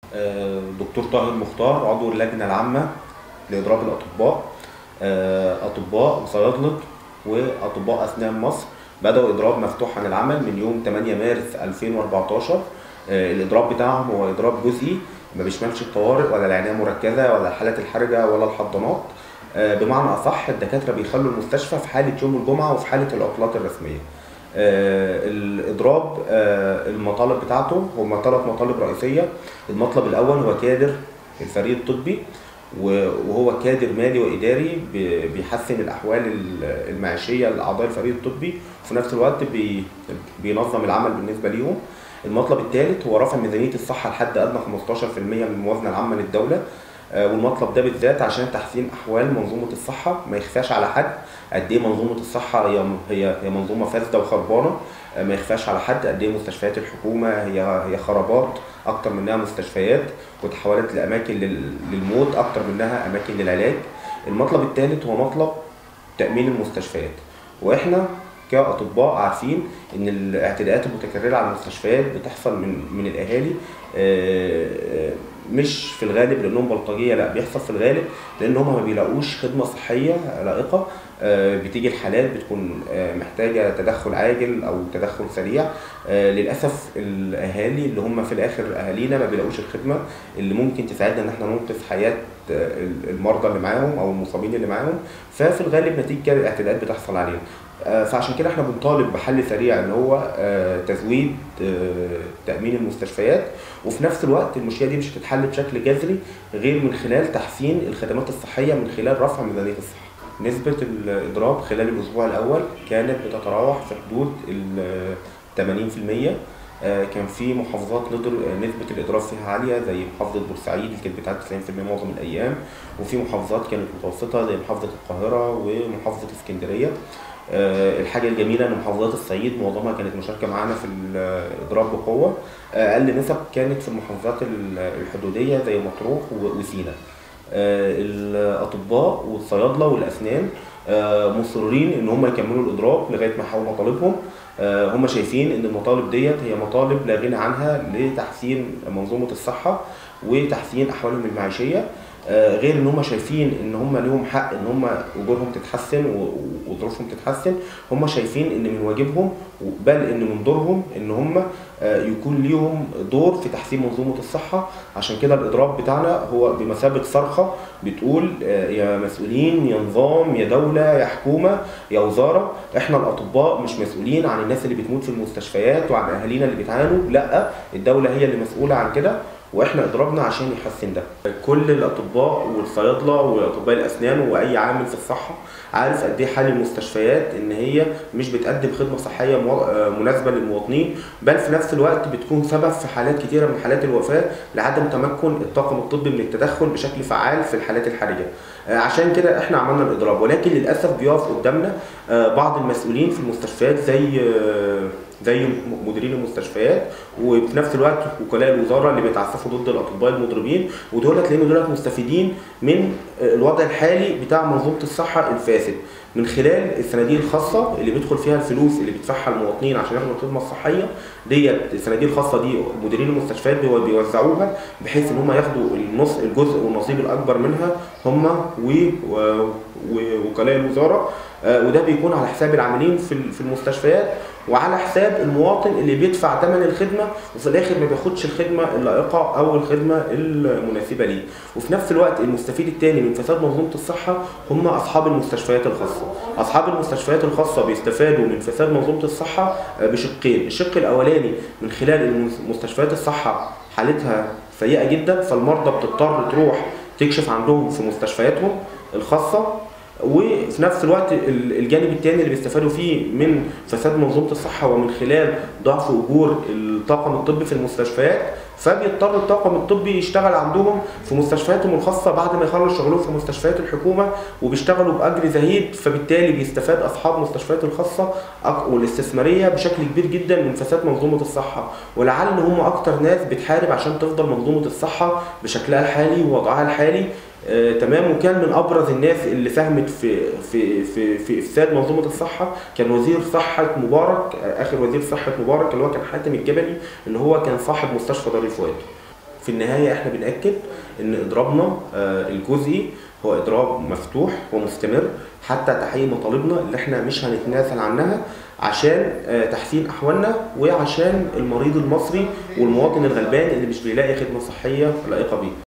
آه، دكتور طاهر مختار عضو اللجنة العامة لإضراب الأطباء آه، أطباء وصيادلة وأطباء أسنان مصر بدأوا إضراب مفتوح عن العمل من يوم 8 مارس 2014 آه، الإضراب بتاعهم هو إضراب جزئي ما بيشملش الطوارئ ولا العناية المركزة ولا الحالات الحرجة ولا الحضانات آه، بمعنى أصح الدكاترة بيخلوا المستشفى في حالة يوم الجمعة وفي حالة العطلات الرسمية آه، الإضراب آه، المطالب بتاعته هم ثلاث مطالب رئيسية المطلب الأول هو كادر الفريق الطبي و- وهو كادر مالي وإداري بي- بيحسن الأحوال ال- المعيشية لأعضاء الفريق الطبي وفي نفس الوقت بي- بينظم العمل بالنسبة ليهم المطلب الثالث هو رفع ميزانية الصحة لحد أدنى 15% من الموازنة العامة للدولة آه، والمطلب ده بالذات عشان تحسين احوال منظومه الصحه ما يخفاش على حد قد ايه منظومه الصحه هي هي هي منظومه فاسده وخربانه آه، ما يخفاش على حد قد ايه مستشفيات الحكومه هي هي خرابات اكتر منها مستشفيات وتحولت لاماكن لل- للموت اكتر منها اماكن للعلاج المطلب الثالث هو مطلب تامين المستشفيات واحنا كاطباء عارفين ان الاعتداءات المتكرره على المستشفيات بتحصل من من الاهالي آه، آه، مش في الغالب لانهم بلطجيه لا بيحصل في الغالب لان هم ما بيلاقوش خدمه صحيه لائقه آه، بتيجي الحالات بتكون آه، محتاجه تدخل عاجل او تدخل سريع آه، للاسف الاهالي اللي هم في الاخر اهالينا ما بيلاقوش الخدمه اللي ممكن تساعدنا ان احنا ننقذ حياه آه، المرضى اللي معاهم او المصابين اللي معاهم ففي الغالب نتيجه الاعتداءات بتحصل عليهم آه، فعشان كده احنا بنطالب بحل سريع اللي هو آه، تزويد آه، تامين المستشفيات وفي نفس الوقت المشكله دي مش هتتحل بشكل جذري غير من خلال تحسين الخدمات الصحيه من خلال رفع ميزانيه الصحه. نسبه الاضراب خلال الاسبوع الاول كانت بتتراوح في حدود ال 80% آه، كان في محافظات نضر آه، نسبة الإضراب فيها عالية زي محافظة بورسعيد اللي كانت بتاعت 90% معظم الأيام وفي محافظات كانت متوسطة زي محافظة القاهرة ومحافظة اسكندرية آه، الحاجة الجميلة إن محافظات الصعيد معظمها كانت مشاركة معانا في الإضراب بقوة آه، أقل نسب كانت في المحافظات ال- الحدودية زي مطروح و- وسينا آه، الأطباء والصيادلة والأسنان آه، مصرين إن هم يكملوا الإضراب لغاية ما يحققوا مطالبهم آه، هم شايفين إن المطالب ديت هي مطالب لا غنى عنها لتحسين منظومة الصحة وتحسين أحوالهم المعيشية آه، غير ان هم شايفين ان هم ليهم حق ان هم اجورهم تتحسن و- وظروفهم تتحسن هم شايفين ان من واجبهم بل ان من دورهم ان هم آه، يكون ليهم دور في تحسين منظومه الصحه عشان كده الاضراب بتاعنا هو بمثابه صرخه بتقول آه، يا مسؤولين يا نظام يا دوله يا حكومه يا وزاره احنا الاطباء مش مسؤولين عن الناس اللي بتموت في المستشفيات وعن اهالينا اللي بيتعانوا لا الدوله هي اللي مسؤوله عن كده واحنا اضرابنا عشان يحسن ده كل الاطباء والصيادله واطباء الاسنان واي عامل في الصحه عارف قد ايه حال المستشفيات ان هي مش بتقدم خدمه صحيه مو- آه، مناسبه للمواطنين بل في نفس الوقت بتكون سبب في حالات كتيره من حالات الوفاه لعدم تمكن الطاقم الطبي من التدخل بشكل فعال في الحالات الحرجه آه، عشان كده احنا عملنا الاضراب ولكن للاسف بيقف قدامنا آه، بعض المسؤولين في المستشفيات زي آه، زي م- مديرين المستشفيات وفي نفس الوقت وكلاء الوزاره اللي بيتعسفوا ضد الاطباء المضربين ودول تلاقيهم دول مستفيدين من آه، الوضع الحالي بتاع منظومه الصحه الفاسد من خلال الصناديق الخاصه اللي بيدخل فيها الفلوس اللي بيدفعها المواطنين عشان ياخدوا الخدمه الصحيه ديت الصناديق الخاصه دي مديرين المستشفيات بيو- بيوزعوها بحيث ان هم ياخدوا النص الجزء والنصيب الاكبر منها هم و- و- ووكلاء الوزاره آه، وده بيكون على حساب العاملين في ال- في المستشفيات وعلى حساب المواطن اللي بيدفع ثمن الخدمه وفي الاخر ما بياخدش الخدمه اللائقه او الخدمه المناسبه ليه وفي نفس الوقت المستفيد الثاني من فساد منظومه الصحه هم اصحاب المستشفيات الخاصه اصحاب المستشفيات الخاصه بيستفادوا من فساد منظومه الصحه آه، بشقين الشق الاولاني من خلال المس- مستشفيات الصحه حالتها سيئه جدا فالمرضى بتضطر تروح تكشف عندهم في مستشفياتهم الخاصه وفي نفس الوقت ال- الجانب الثاني اللي بيستفادوا فيه من فساد منظومه الصحه ومن خلال ضعف اجور الطاقم الطبي في المستشفيات فبيضطر الطاقم الطبي يشتغل عندهم في مستشفياتهم الخاصه بعد ما يخلص شغلهم في مستشفيات الحكومه وبيشتغلوا باجر زهيد فبالتالي بيستفاد اصحاب المستشفيات الخاصه أك- والاستثماريه بشكل كبير جدا من فساد منظومه الصحه ولعل هم اكتر ناس بتحارب عشان تفضل منظومه الصحه بشكلها الحالي ووضعها الحالي آه، تمام وكان من ابرز الناس اللي ساهمت في في في في افساد منظومه الصحه كان وزير صحه مبارك آه، اخر وزير صحه مبارك اللي هو كان حاتم الجبلي اللي هو كان صاحب مستشفى دار الفؤاد في النهايه احنا بناكد ان اضرابنا آه، الجزئي هو اضراب مفتوح ومستمر حتى تحقيق مطالبنا اللي احنا مش هنتنازل عنها عشان آه، تحسين احوالنا وعشان المريض المصري والمواطن الغلبان اللي مش بيلاقي خدمه صحيه لائقه بيه